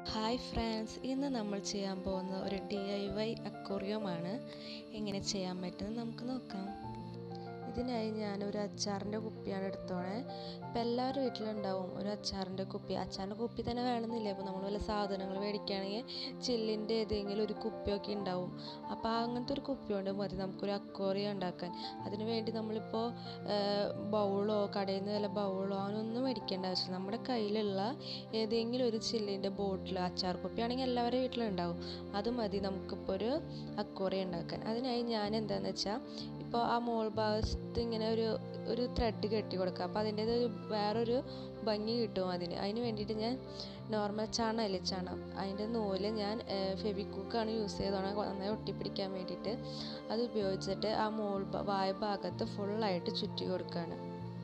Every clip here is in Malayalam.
ഹായ് ഫ്രണ്ട്സ് ഇന്ന് നമ്മൾ ചെയ്യാൻ പോകുന്ന ഒരു ഡി ഐ വൈ അക്വറിയമാണ് എങ്ങനെ ചെയ്യാൻ പറ്റുന്നത് നമുക്ക് നോക്കാം ഇതിനായി ഞാനൊരു അച്ചാറിൻ്റെ കുപ്പിയാണ് എടുത്തോണേ ഇപ്പം എല്ലാവരും വീട്ടിലുണ്ടാവും ഒരു അച്ചാറിൻ്റെ കുപ്പി അച്ചാറിൻ്റെ കുപ്പി തന്നെ വേണമെന്നില്ല ഇപ്പോൾ നമ്മൾ വല്ല സാധനങ്ങൾ മേടിക്കുകയാണെങ്കിൽ ചില്ലിൻ്റെ ഏതെങ്കിലും ഒരു കുപ്പിയൊക്കെ ഉണ്ടാവും അപ്പോൾ അങ്ങനത്തെ ഒരു കുപ്പി കൊണ്ട് മതി നമുക്കൊരു അക്വറിയം ഉണ്ടാക്കാൻ അതിന് വേണ്ടി നമ്മളിപ്പോൾ ബൗളോ കടയിൽ നിന്ന് വല്ല ബൗളോ അങ്ങനൊന്നും മേടിക്കേണ്ട ആവശ്യമില്ല നമ്മുടെ കയ്യിലുള്ള ഏതെങ്കിലും ഒരു ചില്ലിൻ്റെ ബോട്ടിൽ അച്ചാർ കുപ്പി ആണെങ്കിൽ എല്ലാവരുടെ വീട്ടിലുണ്ടാവും അത് മതി നമുക്കിപ്പോൾ ഒരു അക്വറിയം ഉണ്ടാക്കാൻ അതിനായി ഞാൻ എന്താണെന്ന് വെച്ചാൽ ഇപ്പോൾ ആ മോൾ ഭാഗത്ത് ഇങ്ങനെ ഒരു ഒരു ത്രെഡ് കെട്ടി കൊടുക്കുക അപ്പോൾ അതിൻ്റേത് ഒരു വേറൊരു ഭംഗി കിട്ടും അതിന് അതിന് വേണ്ടിയിട്ട് ഞാൻ നോർമൽ ചാണകമില്ലേ ചാണം അതിൻ്റെ നൂല് ഞാൻ ഫെവിക്കൂക്കാണ് യൂസ് ചെയ്തോണം നന്നായി ഒട്ടിപ്പിടിക്കാൻ വേണ്ടിയിട്ട് അത് ഉപയോഗിച്ചിട്ട് ആ മോൾ വായ ഭാഗത്ത് ഫുള്ളായിട്ട് ചുറ്റി കൊടുക്കുകയാണ്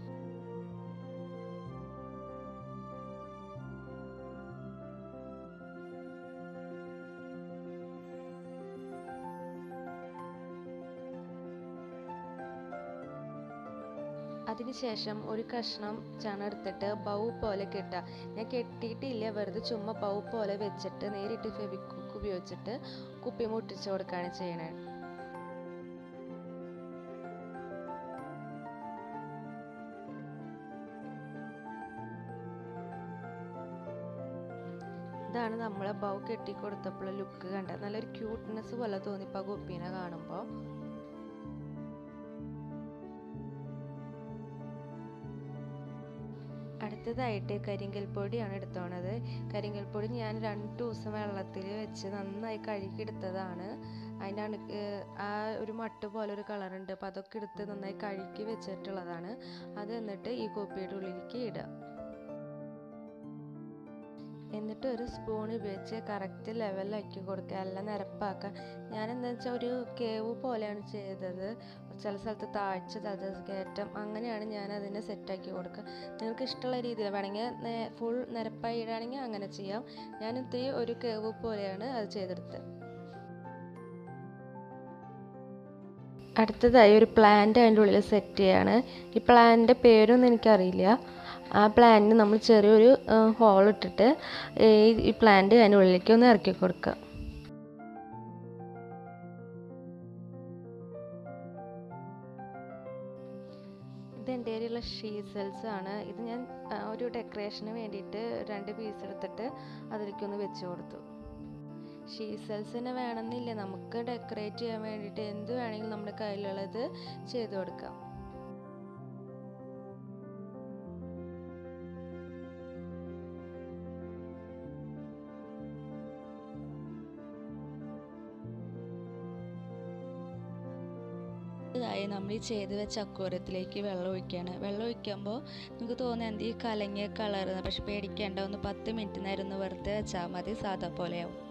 അതിനുശേഷം ഒരു കഷ്ണം ചണ എടുത്തിട്ട് ബൗ പോലെ കെട്ടുക ഞാൻ കെട്ടിയിട്ടില്ല വെറുതെ ചുമ്മാ ബൗ പോലെ വെച്ചിട്ട് നേരിട്ട് ഫെവിക്വിക്ക് ഉപയോഗിച്ചിട്ട് കുപ്പി മുട്ടിച്ച് കൊടുക്കുകയാണ് ചെയ്യണത് ഇതാണ് നമ്മളെ ബൗ കെട്ടി കൊടുത്തപ്പോൾ ലുക്ക് കണ്ടത് നല്ലൊരു ക്യൂട്ട്നെസ് പോലെ തോന്നിപ്പോൾ ആ കുപ്പീനെ കാണുമ്പോൾ അടുത്തതായിട്ട് കരിങ്കൽ പൊടിയാണ് എടുത്തോണത് കരിങ്കൽ പൊടി ഞാൻ രണ്ട് ദിവസം വെള്ളത്തിൽ വെച്ച് നന്നായി കഴുകിയെടുത്തതാണ് അതിൻ്റെ ആ ഒരു മട്ട് പോലെ ഒരു കളറുണ്ട് അപ്പോൾ അതൊക്കെ എടുത്ത് നന്നായി കഴുകി വെച്ചിട്ടുള്ളതാണ് അത് എന്നിട്ട് ഈ കുപ്പിയുടെ ഉള്ളിലേക്ക് ഇടുക എന്നിട്ട് ഒരു സ്പൂൺ ഉപയോഗിച്ച് കറക്റ്റ് ലെവലിലാക്കി കൊടുക്കുക എല്ലാം നിരപ്പാക്കുക ഞാൻ എന്താ വെച്ചാൽ ഒരു കേവ് പോലെയാണ് ചെയ്തത് ചില സ്ഥലത്ത് താഴ്ച ചില കയറ്റം അങ്ങനെയാണ് ഞാൻ അതിനെ സെറ്റാക്കി കൊടുക്കുക നിങ്ങൾക്ക് ഇഷ്ടമുള്ള രീതിയിൽ വേണമെങ്കിൽ ഫുൾ നിരപ്പായി ഇടുകയാണെങ്കിൽ അങ്ങനെ ചെയ്യാം ഞാൻ ഇത്തിരി ഒരു കേവ് പോലെയാണ് അത് ചെയ്തെടുത്തത് അടുത്തതായി ഒരു പ്ലാന്റ് അതിൻ്റെ ഉള്ളിൽ സെറ്റ് ചെയ്യാണ് ഈ പ്ലാന്റിൻ്റെ പേരൊന്നും എനിക്കറിയില്ല ആ പ്ലാന്റിന് നമ്മൾ ചെറിയൊരു ഹോൾ ഇട്ടിട്ട് ഈ പ്ലാന്റ് അതിൻ്റെ ഉള്ളിലേക്ക് ഒന്ന് ഇറക്കി കൊടുക്കുക ഇത് എൻ്റെ കയ്യിലുള്ള ഷീസൽസ് ആണ് ഇത് ഞാൻ ഒരു ഡെക്കറേഷന് വേണ്ടിയിട്ട് രണ്ട് പീസ് എടുത്തിട്ട് അതിലേക്കൊന്ന് വെച്ച് കൊടുത്തു ഷീസൽസ് തന്നെ വേണമെന്നില്ല നമുക്ക് ഡെക്കറേറ്റ് ചെയ്യാൻ വേണ്ടിയിട്ട് എന്ത് വേണമെങ്കിലും നമ്മുടെ കയ്യിലുള്ളത് ചെയ്തു കൊടുക്കാം ഇതായി നമ്മൾ ഈ ചെയ്ത് വെച്ച അക്കൂരത്തിലേക്ക് വെള്ളം ഒഴിക്കുകയാണ് വെള്ളം ഒഴിക്കുമ്പോൾ നമുക്ക് തോന്നുന്നത് എന്ത് ഈ കലങ്ങിയ കളർ പക്ഷെ പേടിക്കേണ്ട ഒന്ന് പത്ത് മിനിറ്റ് നേരം ഒന്ന് വെറുതെ വെച്ചാൽ മതി സാധാ പോലെയാവും